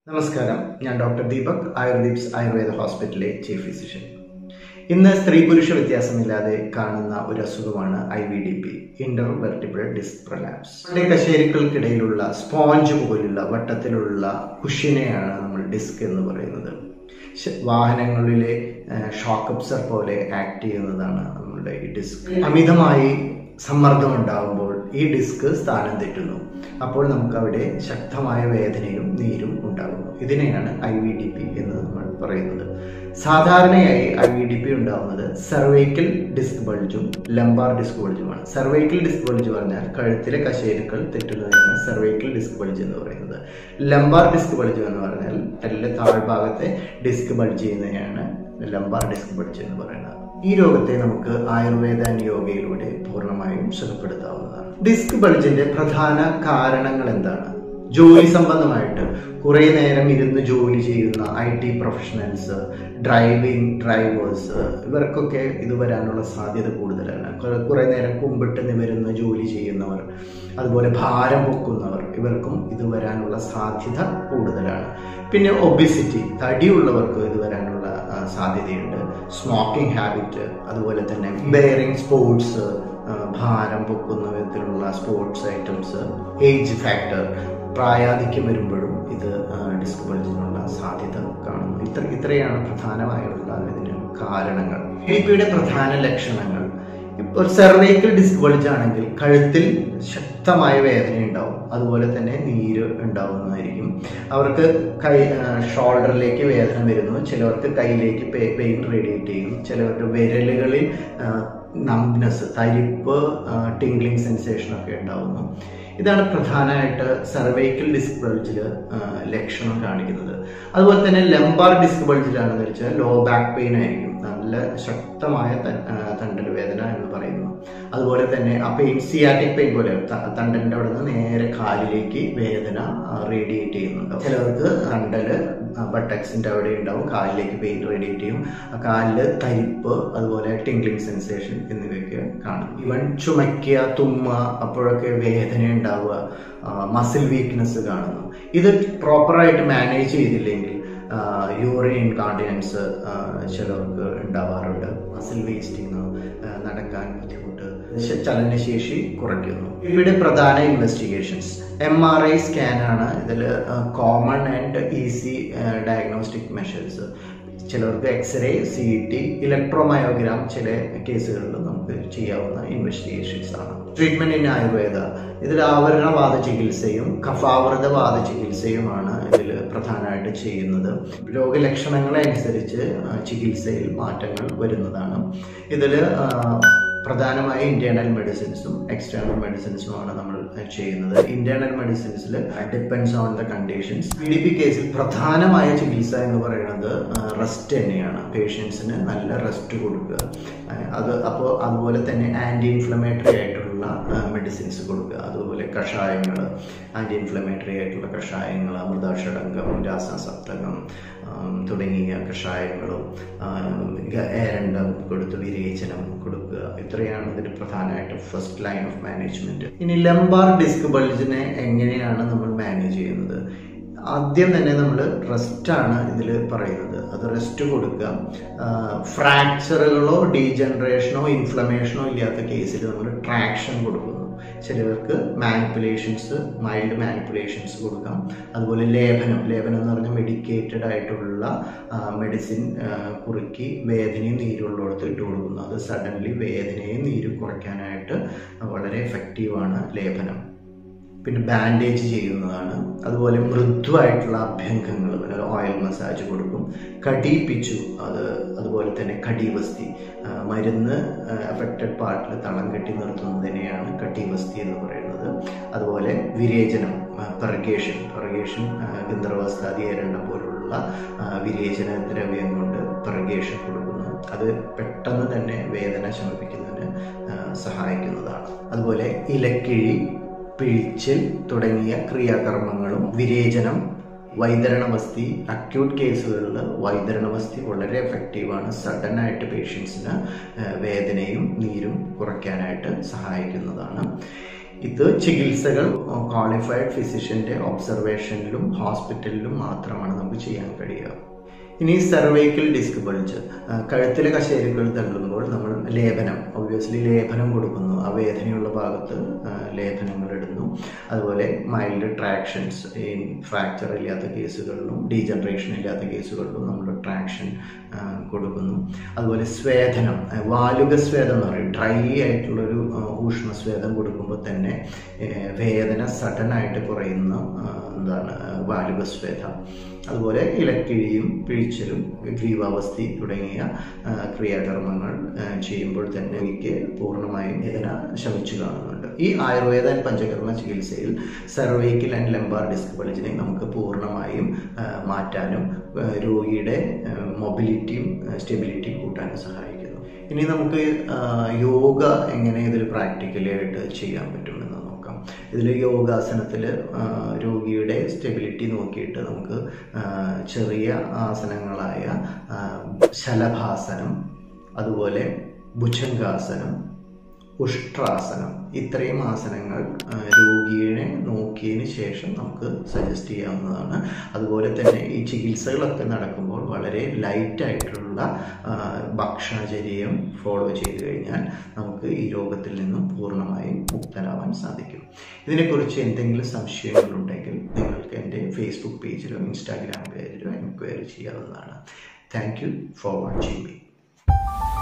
നമസ്കാരം ഞാൻ ഡോക്ടർ ദീപക് ആയുർദീപ്സ് ആയുർവേദ ഹോസ്പിറ്റലിലെ ചീഫ് ഫിസിഷ്യൻ ഇന്ന് സ്ത്രീ പുരുഷ വ്യത്യാസമില്ലാതെ കാണുന്ന ഒരു അസുഖമാണ് I V D P intervertebral disc prolapse നമ്മുടെ കശേരുക്കൾക്കിടയിലുള്ള സ്പോഞ്ച് പോലുള്ള വട്ടത്തിലുള്ള കുഷിനെയാണ് നമ്മൾ ഡിസ്ക് എന്ന് പറയുന്നത് ശ- വാഹനങ്ങളിലെ ഷോക്ക് അബ്സർ പോലെ ആക്ട് ചെയ്യുന്നതാണ് നമ്മളുടെ ഈ ഡിസ്ക് അമിതമായി സമ്മർദ്ദം ഉണ്ടാകുമ്പോൾ ഈ ഡിസ്ക് സ്ഥാനം തെറ്റുന്നു അപ്പോൾ നമുക്ക് അവിടെ ശക്തമായ വേദനയും നീരും ഉണ്ടാകുന്നു ഇതിനെയാണ് ഐ വി ഡി പി എന്ന് നമ്മൾ പറയുന്നത് സാധാരണയായി ഐ വി ഡി പി ഉണ്ടാകുന്നത് സെർവൈക്കൽ ഡിസ്ക് ബൾജും ലംബാർ ഡിസ്ക് ബൾജുമാണ് സെർവൈക്കൽ ഡിസ്ക് ബൾജ് പറഞ്ഞാൽ കഴുത്തിലെ കശേരുക്കൾ തെറ്റുന്നതിനാണ് സെർവൈക്കൽ ഡിസ്ക് ബൾജ് എന്ന് പറയുന്നത് ലംബാർ ഡിസ്ക് ബൾജ് എന്ന് പറഞ്ഞാൽ എല്ലാം താഴ്ഭാഗത്തെ ഡിസ്ക് ബൾജ് ചെയ്യുന്നതിനാണ് ലംബാർ ഡിസ്ക് ബൾജ് എന്ന് പറയുന്നത് ഈ രോഗത്തെ നമുക്ക് ആയുർവേദ ആൻഡ് യോഗയിലൂടെ പൂർണ്ണമായും സുഖപ്പെടുത്താവുന്നതാണ് ഡിസ്ക് ബൾജിന്റെ പ്രധാന കാരണങ്ങൾ എന്താണ് ജോലി സംബന്ധമായിട്ട് കുറേ നേരം ഇരുന്ന് ജോലി ചെയ്യുന്ന I T professionals driving drivers ഇവർക്കൊക്കെ ഇത് വരാനുള്ള സാധ്യത കൂടുതലാണ് കുറെ- കുറേ നേരം കുമ്പിട്ട് നിവരുന്ന ജോലി ചെയ്യുന്നവർ അതുപോലെ ഭാരം പൊക്കുന്നവർ ഇവർക്കും ഇത് വരാനുള്ള സാധ്യത കൂടുതലാണ് പിന്നെ ഒബിസിറ്റി തടിയുള്ളവർക്ക് ഇത് വരാനുള്ള ആ, സാധ്യതയുണ്ട് സ്മോക്കിംഗ് ഹാബിറ്റ് അതുപോലെ തന്നെ ബെയറിംഗ് സ്പോർട്സ് ഭാരം പൊക്കുന്ന വിധത്തിലുള്ള സ്പോർട്സ് ഐറ്റംസ് ഏജ് ഫാക്ടർ പ്രായാധിക്യം വരുമ്പോഴും ഇത് ഡിസ്ക് ബൾജിനുള്ള സാധ്യത കാണുന്നു ഇത്ര ഇത്രയാണ് പ്രധാനമായുള്ള ഇതിന് കാരണങ്ങൾ ഡിപിയുടെ പ്രധാന ലക്ഷണങ്ങൾ ഇപ്പോൾ സെർവൈക്കൽ ഡിസ്ക് ബൾജ് ആണെങ്കിൽ കഴുത്തിൽ ശക്തമായ വേദന ഉണ്ടാവും അതുപോലെ തന്നെ നീര് ഉണ്ടാവുന്നതായിരിക്കും അവർക്ക് കൈ ഷോൾഡറിലേക്ക് വേദന വരുന്നു ചിലവർക്ക് കൈയിലേക്ക് പെയിൻ റേഡിയേറ്റ് ചെയ്യും ചിലവർക്ക് വിരലുകളിൽ നംബ്നെസ് തരിപ്പ് ടിംഗ്ലിംഗ് സെൻസേഷൻ ഒക്കെ ഉണ്ടാവുന്നു ഇതാണ് പ്രധാനമായിട്ട് സെർവൈക്കൽ ഡിസ്ക് ബൾജിൽ ലക്ഷണം കാണിക്കുന്നത് അതുപോലെ തന്നെ ലംബാർ ഡിസ്ക് ബൾജിലാണെന്ന് വെച്ചാൽ ലോ ബാക്ക് പെയിൻ ആയിരിക്കും നല്ല ശക്തമായ ത- ആ, തണ്ടൽ വേദന എന്ന് പറയുന്നു അതുപോലെ തന്നെ ആ പെയിൻ സിയാറ്റിക് പെയിൻ പോലെ ത- തണ്ടലിന്റെ അവിടെ നിന്ന് നേരെ കാലിലേക്ക് വേദന റേഡിയേറ്റ് ചെയ്യുന്നുണ്ടാവും ചിലവർക്ക് തണ്ടല് ബട്ടക്സിന്റെ അവിടെ ഉണ്ടാവും കാലിലേക്ക് പെയിൻ റേഡിയേറ്റ് ചെയ്യും ആ കാലില് തരിപ്പ് അതുപോലെ ടിംഗ്ലിംഗ് സെൻസേഷൻ എന്നിവയൊക്കെ കാണും ഇവൻ ചുമയ്ക്കുക തുമ്മുക അപ്പോഴൊക്കെ വേദന ഉണ്ടാവുക മസിൽ വീക്ക്നെസ് കാണുന്നു ഇത് പ്രോപ്പറായിട്ട് മാനേജ് ചെയ്തില്ലെങ്കിൽ യൂറിൻ ഇൻകോണ്ടിനൻസ് ചിലവർക്ക് ഉണ്ടാവാറുണ്ട് മസിൽ വേസ്റ്റിങ് നടക്കാൻ ബുദ്ധിമുട്ട് ശ- ചലനശേഷി കുറയ്ക്കുന്നു ഇവിടെ പ്രധാന ഇൻവെസ്റ്റിഗേഷൻസ് എം ആർ ഐ സ്കാനാണ് ഇതിൽ common and easy diagnostic measures ചിലർക്ക് എക്സ്റേ സി ടി ഇലക്ട്രോമയോഗ്രാം ചില കേസുകളിൽ നമുക്ക് ചെയ്യാവുന്ന ഇൻവെസ്റ്റിഗേഷൻസ് ആണ് ട്രീറ്റ്മെന്റ് ഇൻ ആയുർവേദ ഇതിൽ ആവരണവാദ ചികിത്സയും കഫാവൃതവാദ ചികിത്സയുമാണ് ഇതിൽ പ്രധാനമായിട്ട് ചെയ്യുന്നത് രോഗലക്ഷണങ്ങളെ അനുസരിച്ച് ആ, ചികിത്സയിൽ മാറ്റങ്ങൾ വരുന്നതാണ് ഇതിൽ പ്രധാനമായി ഇന്റേണൽ മെഡിസിൻസും എക്സ്റ്റേണൽ മെഡിസിൻസുമാണ് നമ്മൾ ചെയ്യുന്നത് ഇന്റേണൽ മെഡിസിൻസിൽ depends on the conditions P D P കേസിൽ പ്രധാനമായ ചികിത്സ എന്ന് പറയുന്നത് റെസ്റ്റ് തന്നെയാണ് പേഷ്യൻസിന് നല്ല റെസ്റ്റ് കൊടുക്കുക ആ, അത് അപ്പോൾ അതുപോലെ തന്നെ ആൻറ്റി ഇൻഫ്ലമേറ്ററി ആയിട്ടുള്ള മെഡിസിൻസ് കൊടുക്കുക അതുപോലെ കഷായങ്ങൾ ആൻറ്റി ഇൻഫ്ലമേറ്ററി ആയിട്ടുള്ള കഷായങ്ങൾ അമൃതാഷടങ്കം രാസസപ്തകം ആം, തുടങ്ങിയ കഷായങ്ങളും ആം, ഗ- ഏരണ്ടം കൊടുത്ത് വിരേചനം കൊടുക്കുക ഇത്രയാണ് ഇതിന് പ്രധാനമായിട്ട് ഫസ്റ്റ് ലൈൻ ഓഫ് മാനേജ്മെന്റ് ഇനി ലംബാർ ഡിസ്ക് ബൾജിനെ എങ്ങനെയാണ് നമ്മൾ മാനേജ് ചെയ്യുന്നത് ആദ്യം തന്നെ നമ്മൾ റെസ്റ്റാണ് ഇതിൽ പറയുന്നത് അത് റെസ്റ്റ് കൊടുക്കുക ഫ്രാക്ചറുകളോ ഡീജനറേഷനോ ഇൻഫ്ലമേഷനോ ഇല്ലാത്ത കേസിൽ നമ്മൾ ട്രാക്ഷൻ കൊടുക്കുന്നു ചിലവർക്ക് മാനിപ്പുലേഷൻസ് മൈൽഡ് മാനിപ്പുലേഷൻസ് കൊടുക്കാം അതുപോലെ ലേപനം ലേപനം എന്ന് പറഞ്ഞാൽ മെഡിക്കേറ്റഡ് ആയിട്ടുള്ള മെഡിസിൻ കുറുക്കി വേദനയും നീരുള്ളിടത്ത് ഇട്ട് കൊടുക്കുന്നു അത് സഡൻലി വേദനയും നീരും കുറയ്ക്കാനായിട്ട് വളരെ എഫക്റ്റീവാണ് ലേപനം പിന്നെ ബാൻഡേജ് ചെയ്യുന്നതാണ് അതുപോലെ മൃദുവായിട്ടുള്ള അഭ്യംഗങ്ങൾ ഓയിൽ മസാജ് കൊടുക്കും കടിപ്പിച്ചു അത് അതുപോലെ തന്നെ കടിവസ്തി ആ, മരുന്ന് അഫക്റ്റഡ് പാർട്ടിൽ തളം കെട്ടി നിർത്തുന്നതിനെയാണ് കടിവസ്തി എന്ന് പറയുന്നത് അതുപോലെ വിരേചനം പെർഗേഷൻ പെർഗേഷൻ ഗന്ധർവസ്ഥാതി ഏരണ്ട പോലുള്ള ആ, വിരേചന ദ്രവ്യം കൊണ്ട് പെർഗേഷൻ കൊടുക്കുന്നു അത് പെട്ടെന്ന് തന്നെ വേദന ശമിപ്പിക്കുന്നതിന് ആ, സഹായിക്കുന്നതാണ് അതുപോലെ ഇലക്കിഴി പിഴിച്ചിൽ തുടങ്ങിയ ക്രിയാകർമ്മങ്ങളും വിരേചനം വൈതരണവസ്തി അക്യൂട്ട് കേസുകളിൽ വൈതരണവസ്തി വളരെ എഫക്റ്റീവാണ് സഡൻ ആയിട്ട് പേഷ്യൻസിന് വേദനയും നീരും കുറയ്ക്കാനായിട്ട് സഹായിക്കുന്നതാണ് ഇത് ചികിത്സകൾ ക്വാളിഫൈഡ് ഫിസിഷ്യൻ്റെ ഒബ്സർവേഷനിലും ഹോസ്പിറ്റലിലും മാത്രമാണ് നമുക്ക് ചെയ്യാൻ കഴിയുക ഇനി സെർവൈക്കൽ ഡിസ്ക് ബൾജ് കഴുത്തിലെ കശേരുക്കൾ തള്ളുമ്പോൾ നമ്മൾ ലേപനം ഒബ്വിയസ്ലി ലേപനം കൊടുക്കുന്നു ആ വേദനയുള്ള ഭാഗത്ത് ആ, ലേപനങ്ങൾ ഇടുന്നു അതുപോലെ മൈൽഡ് ട്രാക്ഷൻസ് ഈ ഫ്രാക്ചർ ഇല്ലാത്ത കേസുകളിലും ഡീജനറേഷൻ ഇല്ലാത്ത കേസുകളിലും നമ്മൾ ട്രാക്ഷൻ കൊടുക്കുന്നു അതുപോലെ സ്വേദനം ആ, വാലുക സ്വേദം എന്ന് പറയും ഡ്രൈ ആയിട്ടുള്ളൊരു ആ, ഊഷ്മസ്വേദം കൊടുക്കുമ്പോൾ തന്നെ ഏ, വേദന സഡനായിട്ട് കുറയുന്ന ആ, എന്താണ് ആ, വാലുക സ്വേദം അതുപോലെ ഇലക്കിഴിയും പിഴിച്ചലും ഗ്രീവാവസ്ഥി തുടങ്ങിയ ആ, ക്രിയാകർമ്മങ്ങൾ ആ, ചെയ്യുമ്പോൾ തന്നെ എനിക്ക് പൂർണ്ണമായും വേദന ശമിച്ചു കാണുന്നുണ്ട് ഈ ആയുർവേദ ആൻഡ് പഞ്ചകർമ്മ ചികിത്സയിൽ സെർവൈക്കൽ ആൻഡ് ലെമ്പാർ ഡിസ്ക് ബൾജിനെ നമുക്ക് പൂർണ്ണമായും ആ, മാറ്റാനും ആ, രോഗിയുടെ മൊബിലിറ്റിയും സ്റ്റെബിലിറ്റിയും കൂട്ടാനും സഹായിക്കുന്നു ഇനി നമുക്ക് ആ, യോഗ എങ്ങനെ ഇതിൽ പ്രാക്ടിക്കലി ആയിട്ട് ചെയ്യാൻ പറ്റുമെന്ന് നോക്കാം ഇതിൽ യോഗാസനത്തിൽ രോഗിയുടെ സ്റ്റെബിലിറ്റി നോക്കിയിട്ട് നമുക്ക് ആ, ചെറിയ ആസനങ്ങളായ ആ, ശലഭാസനം അതുപോലെ ഭുജംഗാസനം ഉഷ്ട്രാസനം ഇത്രയും ആസനങ്ങൾ ആ, രോഗിയെ നോക്കിയതിന് ശേഷം നമുക്ക് സജസ്റ്റ് ചെയ്യാവുന്നതാണ് അതുപോലെ തന്നെ ഈ ചികിത്സകളൊക്കെ നടക്കുമ്പോൾ വളരെ ലൈറ്റ് ആയിട്ടുള്ള ആ, ഭക്ഷണചര്യം ഫോളോ ചെയ്തു കഴിഞ്ഞാൽ നമുക്ക് ഈ രോഗത്തിൽ നിന്നും പൂർണ്ണമായും മുക്തരാവാൻ സാധിക്കും ഇതിനെക്കുറിച്ച് എന്തെങ്കിലും സംശയങ്ങളുണ്ടെങ്കിൽ നിങ്ങൾക്ക് എൻ്റെ ഫേസ്ബുക്ക് പേജിലോ ഇൻസ്റ്റാഗ്രാം പേജിലോ എൻക്വയറി ചെയ്യാവുന്നതാണ് thank you for watching me